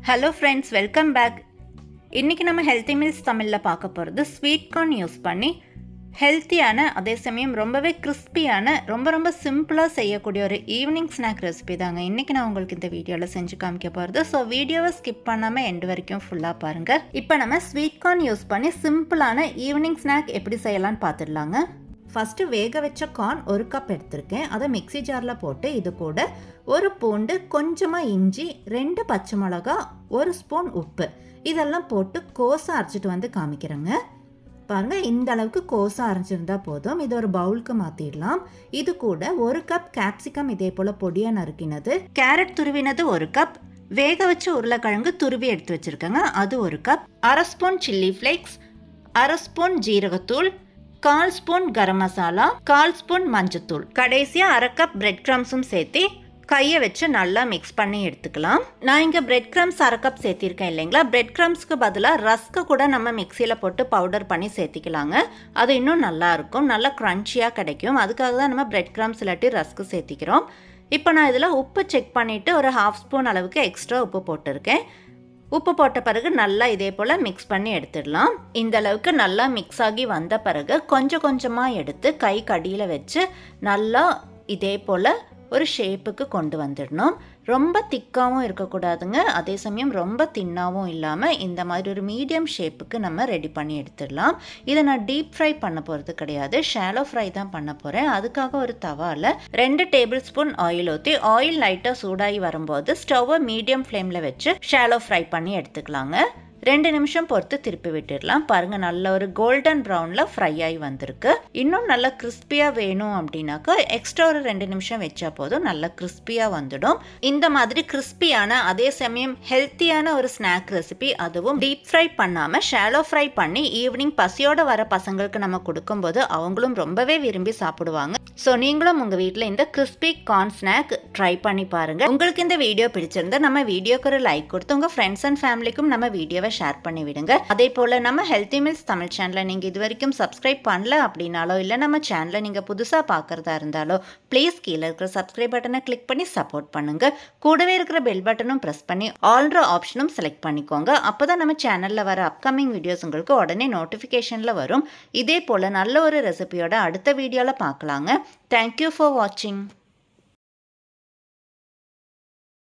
hello friends welcome back இன்றைக்கி நம்ம healthy meals தமிழில் பார்க்க போகிறது ஸ்வீட் கார்ன் யூஸ் பண்ணி ஹெல்த்தியான அதே சமயம் ரொம்பவே கிறிஸ்பியான ரொம்ப ரொம்ப சிம்பிளாக செய்யக்கூடிய ஒரு ஈவினிங் ஸ்நாக் ரெசிபி தாங்க இன்றைக்கி நான் உங்களுக்கு இந்த வீடியோவில் செஞ்சு காமிக்க போகிறது ஸோ வீடியோவை ஸ்கிப் பண்ணாமல் எண்டு வரைக்கும் ஃபுல்லாக பாருங்கள் இப்போ நம்ம ஸ்வீட் கார்ன் யூஸ் பண்ணி சிம்பிளான ஈவினிங் ஸ்நாக் எப்படி செய்யலாம்னு பார்த்துடலாங்க ஃபஸ்ட்டு வேக வச்ச கார்ன் ஒரு கப் எடுத்திருக்கேன் அதை மிக்ஸி ஜாரில் போட்டு இது கூட ஒரு பூண்டு கொஞ்சமாக இஞ்சி ரெண்டு பச்சை மிளகா ஒரு ஸ்பூன் உப்பு இதெல்லாம் போட்டு கோஸாக அரைச்சிட்டு வந்து காமிக்கிறேங்க பாருங்கள் இந்த அளவுக்கு கோஸாக அரைச்சிருந்தா போதும் இது ஒரு பவுலுக்கு மாற்றிடலாம் இது கூட ஒரு கப் கேப்சிகம் இதே போல் பொடியாக நறுக்கினது கேரட் துருவினது ஒரு கப் வேக வச்ச உருளைக்கிழங்கு துருவி எடுத்து வச்சுருக்கேங்க அது ஒரு கப் அரை ஸ்பூன் சில்லி ஃப்ளேக்ஸ் அரை ஸ்பூன் ஜீரகத்தூள் கால் ஸ்பூன் கரம் மசாலா கால் ஸ்பூன் மஞ்சத்தூள் கடைசியாக அரை கப் பிரெட் க்ரம்ஸும் சேர்த்து கையை வச்சு நல்லா மிக்ஸ் பண்ணி எடுத்துக்கலாம் நான் இங்கே பிரெட் க்ரம்ஸ் அரை கப் சேர்த்திருக்கேன் இல்லைங்களா பிரெட் க்ரம்ஸ்க்கு பதிலாக ரஸ்க்கு கூட நம்ம மிக்சியில் போட்டு பவுடர் பண்ணி சேர்த்திக்கலாங்க அது இன்னும் நல்லா இருக்கும் நல்லா க்ரன்ச்சியாக கிடைக்கும் அதுக்காக தான் நம்ம பிரெட் க்ரம்ஸ் இல்லாட்டி ரஸ்க்கு சேர்த்திக்கிறோம் இப்போ நான் இதில் உப்பு செக் பண்ணிவிட்டு ஒரு ஹாஃப் ஸ்பூன் அளவுக்கு எக்ஸ்ட்ரா உப்பு போட்டிருக்கேன் உப்பு போட்ட பிறகு நல்லா இதே போல் மிக்ஸ் பண்ணி எடுத்துடலாம் இந்த அளவுக்கு நல்லா மிக்ஸ் ஆகி வந்த பிறகு கொஞ்சம் கொஞ்சமாக எடுத்து கை கடியில் வச்சு நல்லா இதே போல் ஒரு ஷேப்புக்கு கொண்டு வந்துடணும் ரொம்ப திக்காகவும் இருக்கக்கூடாதுங்க அதே சமயம் ரொம்ப தின்னாகவும் இல்லாமல் இந்த மாதிரி ஒரு மீடியம் ஷேப்புக்கு நம்ம ரெடி பண்ணி எடுத்துடலாம் இதை நான் டீப் ஃப்ரை பண்ண போகிறது கிடையாது ஷாலோ ஃப்ரை தான் பண்ண போகிறேன் அதுக்காக ஒரு தவாவில் ரெண்டு டேபிள் ஸ்பூன் ஆயில் ஊற்றி ஆயில் லைட்டாக சூடாகி வரும்போது ஸ்டவ்வை மீடியம் ஃப்ளேமில் வச்சு ஷாலோ ஃப்ரை பண்ணி எடுத்துக்கலாங்க ரெண்டு நிமிஷம் பொறுத்து திருப்பி விட்டுடலாம் பாருங்கள் நல்ல ஒரு கோல்டன் ப்ரௌனில் ஃப்ரை ஆகி வந்திருக்கு இன்னும் நல்லா கிறிஸ்பியாக வேணும் அப்படின்னாக்கா எக்ஸ்ட்ரா ஒரு ரெண்டு நிமிஷம் வச்சா போதும் நல்லா கிறிஸ்பியாக வந்துடும் இந்த மாதிரி கிறிஸ்பியான அதே சமயம் ஹெல்த்தியான ஒரு ஸ்நாக் ரெசிபி அதுவும் டீப் ஃப்ரை பண்ணாமல் ஷாலோ ஃப்ரை பண்ணி ஈவினிங் பசியோட வர பசங்களுக்கு நம்ம கொடுக்கும்போது அவங்களும் ரொம்பவே விரும்பி சாப்பிடுவாங்க ஸோ நீங்களும் உங்கள் வீட்டில் இந்த கிறிஸ்பி கார்ன் ஸ்நாக் ட்ரை பண்ணி பாருங்கள் உங்களுக்கு இந்த வீடியோ பிடிச்சிருந்தா நம்ம வீடியோக்கு ஒரு லைக் கொடுத்து உங்கள் ஃப்ரெண்ட்ஸ் அண்ட் ஃபேமிலிக்கும் நம்ம வீடியோவை ஷேர் பண்ணி விடுங்க அதே போல் நம்ம ஹெல்த்தி மில்ஸ் தமிழ் சேனலை நீங்கள் இது வரைக்கும் சப்ஸ்கிரைப் பண்ணல அப்படின்னாலோ இல்லை நம்ம சேனலை நீங்கள் புதுசாக பார்க்குறதா இருந்தாலோ ப்ளீஸ் கீழே இருக்கிற சப்ஸ்கிரைப் பட்டனை கிளிக் பண்ணி சப்போர்ட் பண்ணுங்க கூடவே இருக்கிற பெல் பட்டனும் ப்ரெஸ் பண்ணி ஆல்ட்ரு ஆப்ஷனும் செலக்ட் பண்ணிக்கோங்க அப்போ தான் நம்ம சேனலில் வர அப்கமிங் வீடியோஸ் உங்களுக்கு உடனே நோட்டிஃபிகேஷனில் வரும் இதே போல் நல்ல ஒரு ரெசிபியோட அடுத்த வீடியோவில் பார்க்கலாங்க தேங்க்யூ ஃபார் வாட்சிங்